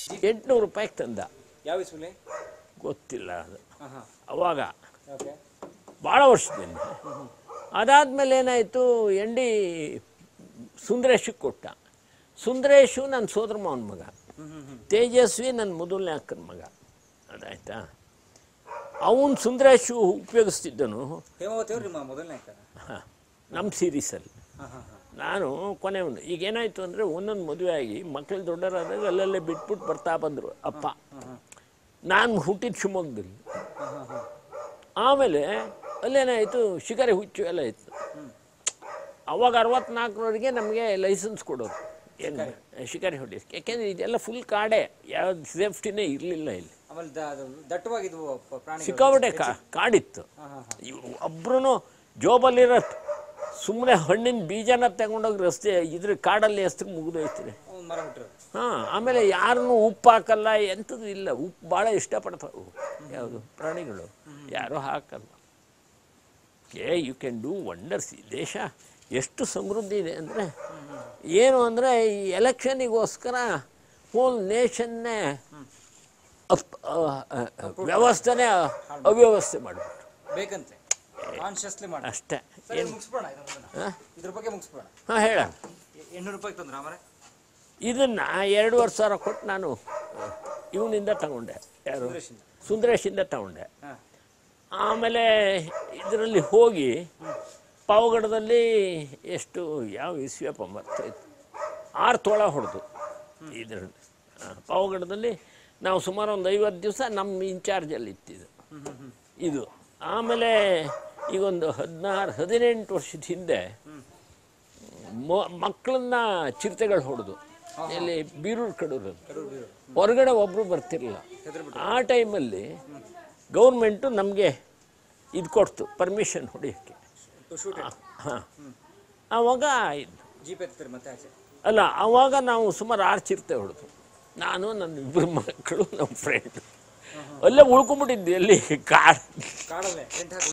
ಎಂಟುನೂರು ರೂಪಾಯಿಗೆ ತಂದ ಯಾವ ಇಸ್ವಿಲಿ ಗೊತ್ತಿಲ್ಲ ಅದು ಹಾಂ ಹಾಂ ಅವಾಗ ಓಕೆ ಭಾಳ ವರ್ಷದಿಂದ ಅದಾದಮೇಲೆ ಏನಾಯಿತು ಎಂಡಿ ಸುಂದರೇಶಕ್ಕೆ ಕೊಟ್ಟ ಸುಂದರೇಶು ನನ್ನ ಸೋದರ ಮಾವನ ಮಗ ಹ್ಞೂ ಹ್ಞೂ ಹ್ಞೂ ತೇಜಸ್ವಿ ನನ್ನ ಮೊದಲನೇ ಅಕ್ಕನ ಮಗ ಅದಾಯ್ತಾ ಅವನು ಸುಂದರೇಶು ಉಪಯೋಗಿಸ್ತಿದ್ದನು ಹೇಮಾವತಿ ಅವ್ರು ನಿಮ್ಮ ಮೊದಲನೇ ಅಕ್ಕ ಹಾಂ ನಮ್ಮ ಸೀರೀಸಲ್ಲಿ ಹಾಂ ಹಾಂ ಹಾಂ ನಾನು ಕೊನೆಯವನು ಈಗ ಏನಾಯಿತು ಅಂದರೆ ಒಂದೊಂದು ಮದುವೆ ಆಗಿ ಮಕ್ಕಳು ದೊಡ್ಡರಾದಾಗ ಅಲ್ಲಲ್ಲೇ ಬಿಟ್ಬಿಟ್ಟು ಬರ್ತಾ ಬಂದರು ಅಪ್ಪ ನಾನು ಹುಟ್ಟಿದ ಶಿವಮೊಗ್ಗದಲ್ಲಿ ಹಾಂ ಹಾಂ ಹಾಂ ಆಮೇಲೆ ಅಲ್ಲೇನಾಯಿತು ಶಿಕಾರಿ ಹುಚ್ಚು ಎಲ್ಲ ಇತ್ತು ಅವಾಗ ಅರವತ್ನಾಲ್ಕರವರೆಗೆ ನಮಗೆ ಲೈಸೆನ್ಸ್ ಕೊಡೋರು ಏನು ಶಿಕಾರಿ ಹೊಡಿಯೋಕ್ಕೆ ಯಾಕೆಂದರೆ ಇದೆಲ್ಲ ಫುಲ್ ಕಾಡೆ ಯಾವ್ದು ಸೇಫ್ಟಿನೇ ಇರಲಿಲ್ಲ ಇಲ್ಲಿ ಆಮೇಲೆ ದ- ಅದು ದಟ್ಟವಾಗಿದ್ವು ಪ- ಪ್ರಾಣಿಗಳು ಸಿಕ್ಕಾಪಟ್ಟೆ ಕಾ ಕಾಡಿತ್ತು ಹಾಂ ಹಾಂ ಹಾಂ ಇವ್ ಒಬ್ರು ಜೋಬಲ್ಲಿರೋ ಸುಮ್ಮನೆ ಹಣ್ಣಿನ ಬೀಜನ ತಗೊಂಡೋಗಿ ರಸ್ತೆ ಇದ್ರ ಕಾಡಲ್ಲಿ ಎಸ್ತ್ರ ಮುಗಿದೋಯ್ತಾರೆ ಒಂದು ಮರ ಬಿಟ್ಟಿರೋದು ಹಾಂ ಆಮೇಲೆ ಯಾರನ್ನೂ ಉಪ್ಪು ಹಾಕಲ್ಲ ಎಂಥದ್ದು ಇಲ್ಲ ಉಪ್ಪು ಭಾಳ ಇಷ್ಟಪಡ್ತಾವೆ ಯಾವುದು ಪ್ರಾಣಿಗಳು ಯಾರೂ ಹಾಕಲ್ಲ ಏ ಯು ಕ್ಯಾನ್ ಡೂ ವಂಡರ್ಸ್ ಈ ದೇಶ ಎಷ್ಟು ಸಮೃದ್ಧಿ ಇದೆ ಅಂದರೆ ಏನು ಅಂದರೆ ಈ ಎಲೆಕ್ಷನಿಗೋಸ್ಕರ ಹೋಲ್ ನೇಷನ್ನೇ ಅಪ್ ಅ- ಅ- ಅ- ವ್ಯವಸ್ಥೆನೇ ಅವ್ಯವಸ್ಥೆ ಮಾಡಿಬಿಟ್ರು ಬೇಕಂತೆ ಕಾನ್ಶಿಯಸ್ಲಿ ಮಾಡಿ ಅಷ್ಟೇ ಸರಿ ಮುಗಿಸ್ಬೋಣ ಇದನ್ನ ಹಾಂ ಇದ್ರ ಬಗ್ಗೆ ಮುಗಿಸ್ಬೋಣ ಹಾಂ ಹೇಳ ಎಂಟ್ನೂರು ರೂಪಾಯಿ ತಂದ್ರ ಆಮರೆ ಇದನ್ನು ಎರಡೂವರೆ ಸಾವಿರ ಕೊಟ್ಟು ನಾನು ಇವನಿಂದ ತಗೊಂಡೆ ಯಾರು ಸುರೇಶಿಂದ ಸುಂದರೇಶಿಂದ ತಗೊಂಡೆ ಹಾಂ ಆಮೇಲೆ ಇದರಲ್ಲಿ ಹೋಗಿ ಪಾವಗಡದಲ್ಲಿ ಎಷ್ಟು ಯಾವ ಇಸ್ವಿಯಪ್ಪ ಮರ್ತೋಯ್ತು ಆರು ತೋಳ ಹೊಡೆದು ಇದರಲ್ಲಿ ಪಾವಗಡದಲ್ಲಿ ನಾವು ಸುಮಾರು ಒಂದು ಐವತ್ತು ದಿವಸ ನಮ್ಮ ಇನ್ಚಾರ್ಜಲ್ಲಿ ಇತ್ತಿದ್ದು ಹ್ಞೂ ಹ್ಞೂ ಹ್ಞೂ ಇದು ಆಮೇಲೆ ಈಗೊಂದು ಹದಿನಾರು ಹದಿನೆಂಟು ವರ್ಷದ ಹಿಂದೆ ಮ ಮಕ್ಕಳನ್ನ ಚಿರತೆಗಳು ಹೊಡೆದು ಇಲ್ಲಿ ಬೀರೂರು ಕಡೂರು ಕಡೂರು ಬೀರು ಹೊರಗಡೆ ಒಬ್ಬರು ಬರ್ತಿರಲಿಲ್ಲ ಹೆದರ್ಬಿಟ್ಟು ಆ ಟೈಮಲ್ಲಿ ಗೌರ್ಮೆಂಟು ನಮಗೆ ಇದು ಕೊಡ್ತು ಪರ್ಮಿಷನ್ ಹೊಡೆಯೋಕ್ಕೆ ಟು ಶೂಟ್ ಹಾಂ ಆವಾಗ ಇದು ಜೀಪ್ ಎತ್ತೀರಿ ಮತ್ತೆ ಆಚೆ ಅಲ್ಲ ಆವಾಗ ನಾವು ಸುಮಾರು ಆರು ಚಿರತೆ ಹೊಡೆದು ನಾನು ನನ್ನ ಇಬ್ಬರು ಮಕ್ಕಳು ನಮ್ಮ ಫ್ರೆಂಡ್ ಅಲ್ಲೇ ಉಳ್ಕೊಂಬಿಟ್ಟಿದ್ದೆ ಎಲ್ಲಿ ಕಾಡು ಕಾಡಲ್ಲೇ ಟೆಂಟ್ ಹಾಕಿ